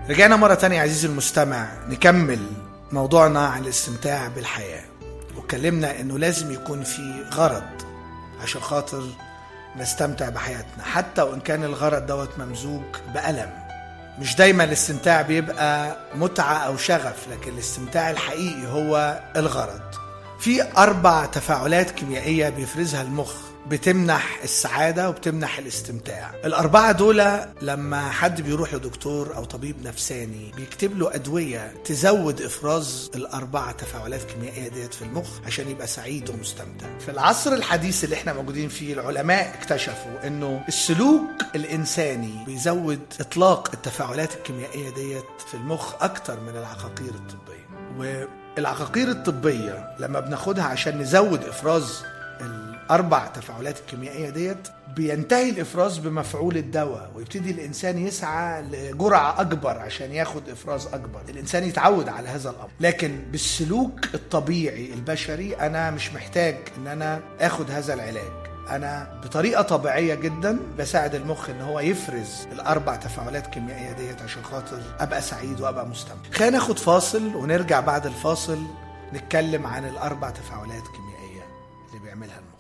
رجعنا مرة تانية عزيزي المستمع نكمل موضوعنا عن الاستمتاع بالحياة واتكلمنا انه لازم يكون في غرض عشان خاطر نستمتع بحياتنا حتى وان كان الغرض دوت ممزوج بألم مش دايما الاستمتاع بيبقى متعة او شغف لكن الاستمتاع الحقيقي هو الغرض في اربع تفاعلات كيميائية بيفرزها المخ بتمنح السعادة وبتمنح الاستمتاع الأربعة دول لما حد بيروح لدكتور أو طبيب نفساني بيكتب له أدوية تزود إفراز الأربعة تفاعلات كيميائية ديت في المخ عشان يبقى سعيد ومستمتع في العصر الحديث اللي احنا موجودين فيه العلماء اكتشفوا انه السلوك الإنساني بيزود إطلاق التفاعلات الكيميائية ديت في المخ أكتر من العقاقير الطبية والعقاقير الطبية لما بناخدها عشان نزود إفراز الاربع تفاعلات الكيميائيه ديت بينتهي الافراز بمفعول الدواء ويبتدي الانسان يسعى لجرعه اكبر عشان ياخد افراز اكبر الانسان يتعود على هذا الامر لكن بالسلوك الطبيعي البشري انا مش محتاج ان انا اخد هذا العلاج انا بطريقه طبيعيه جدا بساعد المخ ان هو يفرز الاربع تفاعلات كيميائيه ديت عشان خاطر ابقى سعيد وابقى مستمتع خلينا ناخد فاصل ونرجع بعد الفاصل نتكلم عن الاربع تفاعلات كيميائيه اللي بيعملها المخ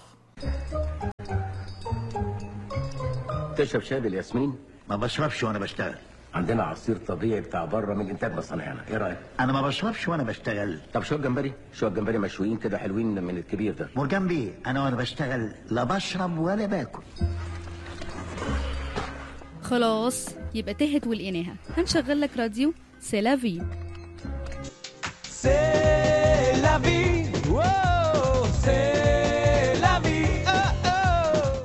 تشرب شاي بالياسمين ما بشربش وانا بشتغل عندنا عصير طبيعي بتاع بره من انتاج مصانعنا ايه رايك انا ما بشربش وانا بشتغل طب شويه جمبري شويه جمبري مشويين كده حلوين من الكبير ده مرجان بيه انا وانا بشتغل لا بشرب ولا باكل خلاص يبقى تهت ولقيناها هنشغل لك راديو سيلافي C'est la vie, wow, c'est la vie, oh, oh.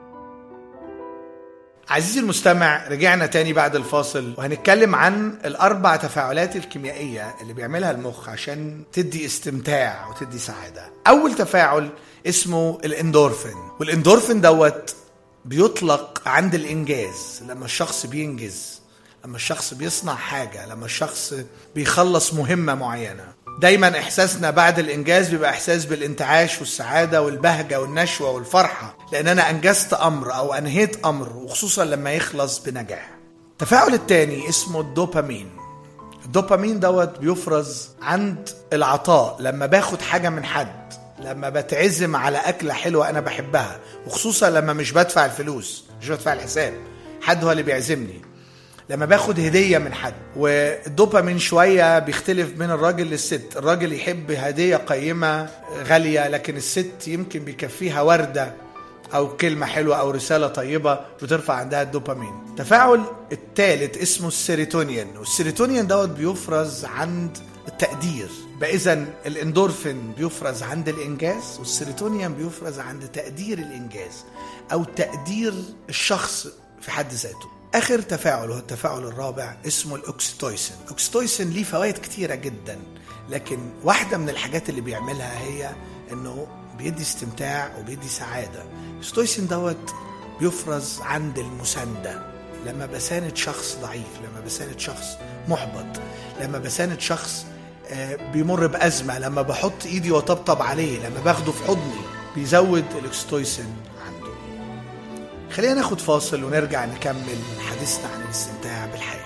عزيزي المستمع رجعنا تاني بعد الفاصل وهنتكلم عن الأربع تفاعلات الكيميائية اللي بيعملها المخ عشان تدي استمتاع وتدي سعادة أول تفاعل اسمه الاندورفين والاندورفين دوت بيطلق عند الإنجاز لما الشخص بينجز لما الشخص بيصنع حاجة لما الشخص بيخلص مهمة معينة دايما احساسنا بعد الانجاز بيبقى احساس بالانتعاش والسعاده والبهجه والنشوه والفرحه لان انا انجزت امر او انهيت امر وخصوصا لما يخلص بنجاح التفاعل الثاني اسمه الدوبامين الدوبامين دوت بيفرز عند العطاء لما باخد حاجه من حد لما بتعزم على اكله حلوه انا بحبها وخصوصا لما مش بدفع الفلوس مش بدفع الحساب حد هو اللي بيعزمني لما باخد هديه من حد والدوبامين شويه بيختلف من الراجل للست الراجل يحب هديه قيمه غاليه لكن الست يمكن بيكفيها ورده او كلمه حلوه او رساله طيبه بترفع عندها الدوبامين التفاعل الثالث اسمه السيروتونين والسيروتونين دوت بيفرز عند التقدير يبقى اذا الاندورفين بيفرز عند الانجاز والسيروتونين بيفرز عند تقدير الانجاز او تقدير الشخص في حد ذاته اخر تفاعل هو التفاعل الرابع اسمه الاوكسيتويسين الاوكسيتويسين ليه فوائد كتيره جدا لكن واحده من الحاجات اللي بيعملها هي انه بيدي استمتاع وبيدي سعاده الاوكسيتويسين دوت بيفرز عند المسانده لما بساند شخص ضعيف لما بساند شخص محبط لما بساند شخص آه، بيمر بأزمة لما بحط إيدي وطبطب عليه لما باخده في حضني بيزود الأكستويسين عنده خلينا ناخد فاصل ونرجع نكمل حديثنا عن الاستمتاع بالحياة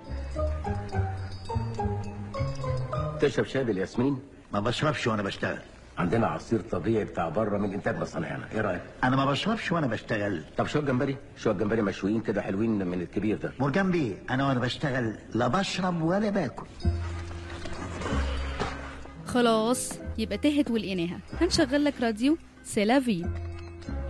تشرب شاي بالياسمين ما بشربش وانا بشتغل عندنا عصير طبيعي بتاع بره من انتاج مصانعنا ايه رايك انا ما بشربش وانا بشتغل طب شويه جمبري شويه جمبري مشويين كده حلوين من الكبير ده مرجان بيه انا وانا بشتغل لا بشرب ولا باكل خلاص يبقى تهت ولقيناها هنشغل لك راديو سيلافي